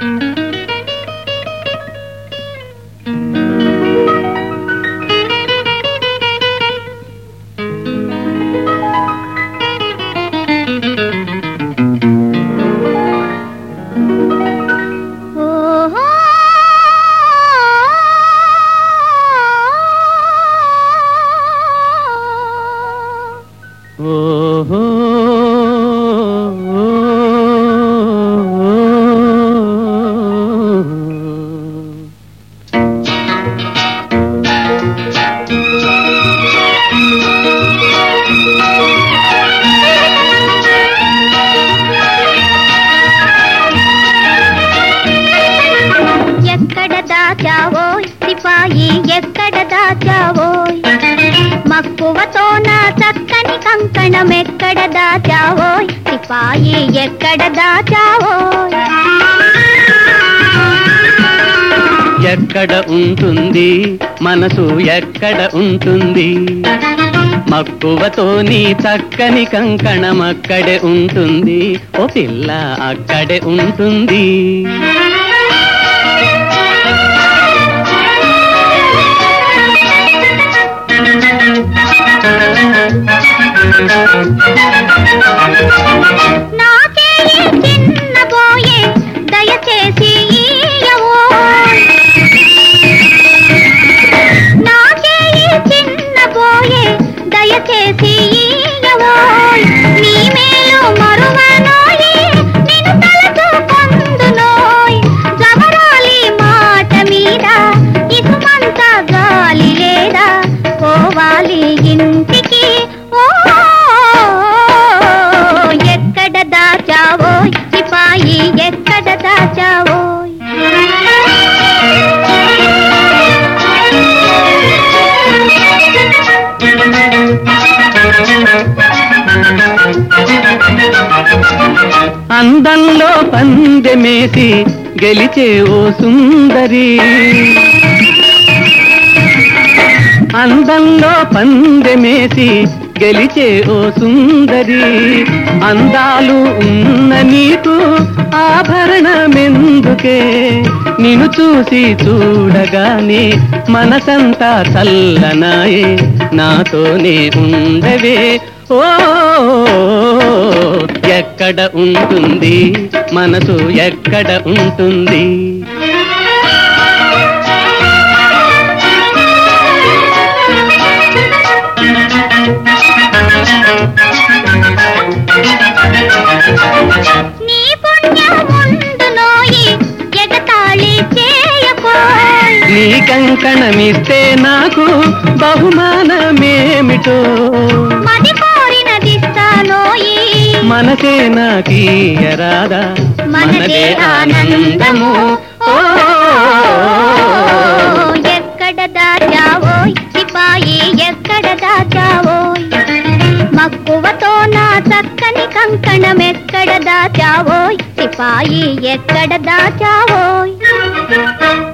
ఓహో ఓహో ఎక్కడ దాచావోయ్ సిపాయి ఎక్కడ దాచావోయ్ మక్కువతో నా చక్కని కంకణం ఎక్కడ దాచావోయ్ సిపాయి ఎక్కడ దాచావోయ్ ఎక్కడ ఉంటుంది మనసు ఎక్కడ ఉంటుంది మక్కువతో నీ చక్కని కంకణం అక్కడే ఉంటుంది ఓ పిల్ల అక్కడే ఉంటుంది నాకే ఈ చిన్న బోయే దయచేసి ఈయవోయ్ నాకే ఈ చిన్న బోయే దయచేసి ఈయవోయ్ నీ మేలు మరువనోయి నిన్ను తలచుకొందునోయ్ జవరాలి మాట మీద ఇసుమంత గాలి లేదా పోవాలి ఇంటికి ఓ ఎక్కడ దాచావోయ్ సిపాయి ఎక్కడ దాచావోయ్ అందంలో పందెమేసి గెలిచే ఓ సుందరి అందంలో పందెమేసి గెలిచే ఓ సుందరి అందాలు ఉన్న నీకు ఆభరణమెందుకే నిన్ను చూసి చూడగానే మనసంతా చల్లనాయే నాతోనే ఉండవే ఓ ఎక్కడ ఉంటుంది మనసు ఎక్కడ ఉంటుంది నీ పుణ్యముందునోయి ఎగతాళి చేయకోయ్ నీ కంకణమిస్తే నాకు బహుమానమేమిటో మది కోరినదిస్తానోయి మనసే నాకీయరాదా మనదే ఆనందము ఓ ఎక్కడ దాచావోయ్ సిపాయి ఎక్కడ దాచావోయ్ మక్కువతో నా చక్కని కంకణం ఎక్కడ దాచావోయ్ సిపాయి ఎక్కడ దాచావోయ్